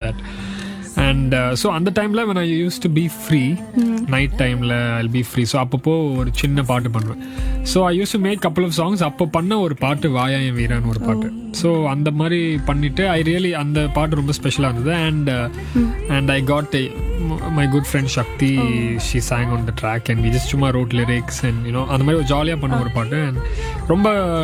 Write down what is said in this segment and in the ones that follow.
that and so அந்த டைமில் when I used to be free night டைமில் I'll be free so அப்பப்போ ஒரு சின்ன பாட்டு பண்ணுவேன் so I use to make couple of songs அப்போ பண்ண ஒரு பாட்டு வாயாயம் வீரான்னு ஒரு பாட்டு ஸோ அந்த மாதிரி பண்ணிட்டு ஐ ரியலி அந்த பாட்டு ரொம்ப ஸ்பெஷலாக இருந்தது and and I got my good friend Shakti she sang on the track and we just சும்மா ரோட் லிரிக்ஸ் அண்ட் யூனோ அந்த மாதிரி ஒரு ஜாலியாக பண்ண ஒரு பாட்டு அண்ட் ரொம்ப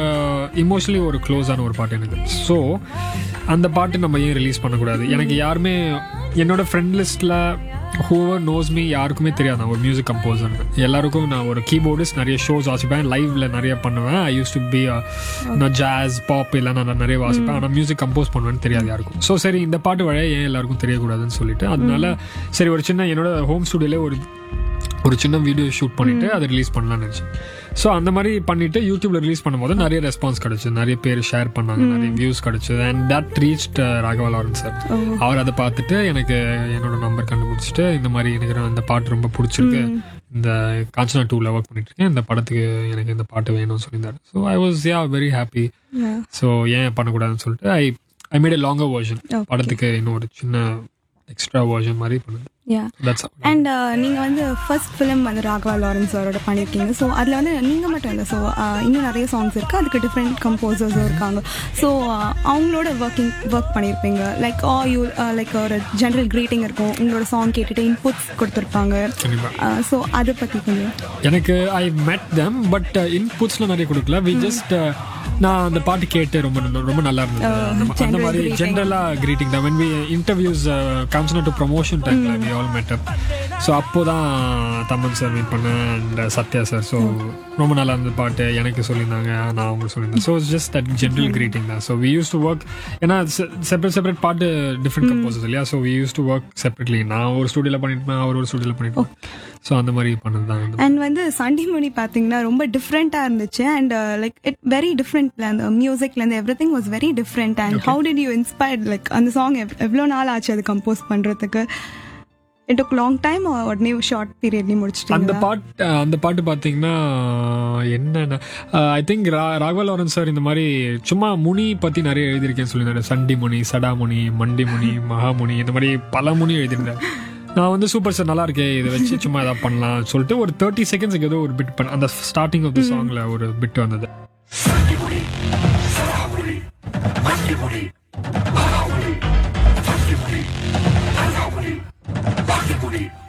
இமோஷனலி ஒரு க்ளோஸான ஒரு பாட்டு எனக்கு ஸோ அந்த பாட்டு நம்ம ஏன் ரிலீஸ் பண்ணக்கூடாது எனக்கு யாருமே என்னோட ஃப்ரெண்ட் லிஸ்ட்டில் ஹூவர் நோஸ் மீ யாருக்குமே தெரியாது நான் ஒரு மியூசிக் கம்போசர் எல்லாருக்கும் நான் ஒரு கீபோர்டிஸ்ட் நிறைய ஷோஸ் வாசிப்பேன் லைவ்ல நிறைய பண்ணுவேன் ஐ யூஸ் டு பி நான் ஜாஸ் பாப் எல்லாம் நான் நிறைய வாசிப்பேன் ஆனால் மியூசிக் கம்போஸ் பண்ணுவேன்னு தெரியாது யாருக்கும் ஸோ சரி இந்த பாட்டு வழியா ஏன் எல்லாருக்கும் தெரியக்கூடாதுன்னு சொல்லிட்டு அதனால சரி ஒரு சின்ன என்னோட ஹோம் ஸ்டுடியோல ஒரு ஒரு சின்ன வீடியோ ஷூட் பண்ணிட்டு அதை ரிலீஸ் பண்ணலாம்னு நினச்சேன் ஸோ அந்த மாதிரி பண்ணிட்டு யூடியூப்ல ரிலீஸ் பண்ணும்போது நிறைய ரெஸ்பான்ஸ் கிடைச்சு நிறைய பேர் ஷேர் பண்ணாங்க நிறைய வியூஸ் கிடைச்சது and that reached Raghava Lawrence sir அவர் அதை பார்த்துட்டு எனக்கு என்னோட நம்பர் கண்டுபிடிச்சிட்டு இந்த மாதிரி எனக்கு இந்த பாட்டு ரொம்ப பிடிச்சிருக்கு இந்த காஞ்சனா டூவில் ஒர்க் பண்ணிட்டு இருக்கேன் இந்த படத்துக்கு எனக்கு இந்த பாட்டு வேணும்னு சொல்லியிருந்தாரு so I was ya very happy so ஏன் பண்ணக்கூடாதுன்னு சொல்லிட்டு I I made a longer version படத்துக்கு இன்னும் ஒரு சின்ன எக்ஸ்ட்ரா வெர்ஷன் மாதிரி பண்ணுது யா தட்ஸ் அண்ட் நீங்கள் வந்து ஃபர்ஸ்ட் ஃபிலிம் வந்து ராகவா லாரன்ஸ் அவரோட பண்ணியிருக்கீங்க ஸோ அதில் வந்து நீங்கள் மட்டும் இல்லை ஸோ இன்னும் நிறைய சாங்ஸ் இருக்குது அதுக்கு டிஃப்ரெண்ட் கம்போசர்ஸும் இருக்காங்க ஸோ அவங்களோட ஒர்க்கிங் ஒர்க் பண்ணியிருப்பீங்க லைக் ஆ யூ லைக் ஒரு ஜென்ரல் greeting இருக்கும் உங்களோட சாங் கேட்டுட்டு இன்புட்ஸ் கொடுத்துருப்பாங்க கண்டிப்பா ஸோ அதை பற்றி கொஞ்சம் எனக்கு ஐ met them பட் இன்புட்ஸ்லாம் நிறைய கொடுக்கல வி ஜஸ்ட் நான் அந்த பாட்டு கேட்டு ரொம்ப நல்ல- ரொம்ப நல்லா இருந்தது அந்த மா- அந்த மாதிரி ஜென்ரலா கிரீட்டிங் தான் when we இன்டர்வியூஸ் காம்ஸ்னா டு ப்ரொமோஷன் டைம்ல we all met up so அப்போ தான் தமன் சார் மீட் பண்ணேன் அண்ட் சத்யா சார் ஸோ ரொம்ப நல்லா இருந்தது பாட்டு எனக்கு சொல்லியிருந்தாங்க நான் அவங்களுக்கு சொல்லியிருந்தேன் so just that general greeting தான் so we use to work ஏன்னா செப்பரேட் செப்பரேட் பாட்டு டிஃப்ரெண்ட் கம்போசர்ஸ் இல்லையா so we use to work separately நான் ஒரு ஸ்டுடியோவில் பண்ணிருப்பேன் அவர் ஒரு ஸ்டுடியோவில் பண்ணிருப்பேன் ஸோ அந்த மாதிரி பண்ணது தான் வந்து அண்ட் வந்து சண்டி மணி பார்த்தீங்கன்னா ரொம்ப டிஃப்ரெண்ட்டாக இருந்துச்சு and like it very different அந்த மியூசிக்லேருந்து everything was very different and how did you inspired like அந்த சாங் எவ்வளோ நாள் ஆச்சு அது கம்போஸ் பண்ணுறதுக்கு இட் டுக் லாங் டைம் உடனே ஷார்ட் பீரியட்லேயும் அந்த முடிச்சிட்டீங்க பாட்டு அந்த பாட்டு பார்த்தீங்கன்னா என்னென்ன I think Raghava Lawrence sir இந்த மாதிரி சும்மா முனி பற்றி நிறைய எழுதியிருக்கேன்னு சொல்லியிருந்தாரு சண்டி முனி சடாமுனி மண்டி முனி மகாமுனி இந்த மாதிரி பல முனி எழுதியிருந்தார் நான் வந்து சூப்பர் சார் நல்லா இருக்கே இதை வச்சு சும்மா ஏதாவது பண்ணலாம் சொல்லிட்டு ஒரு தேர்ட்டி செகண்ட்ஸ்க்கு ஏதோ ஒரு பிட் பண்ண அந்த ஸ்டார்டிங் ஆஃப் த சாங்ல ஒரு பிட் வந்தது Monday morning,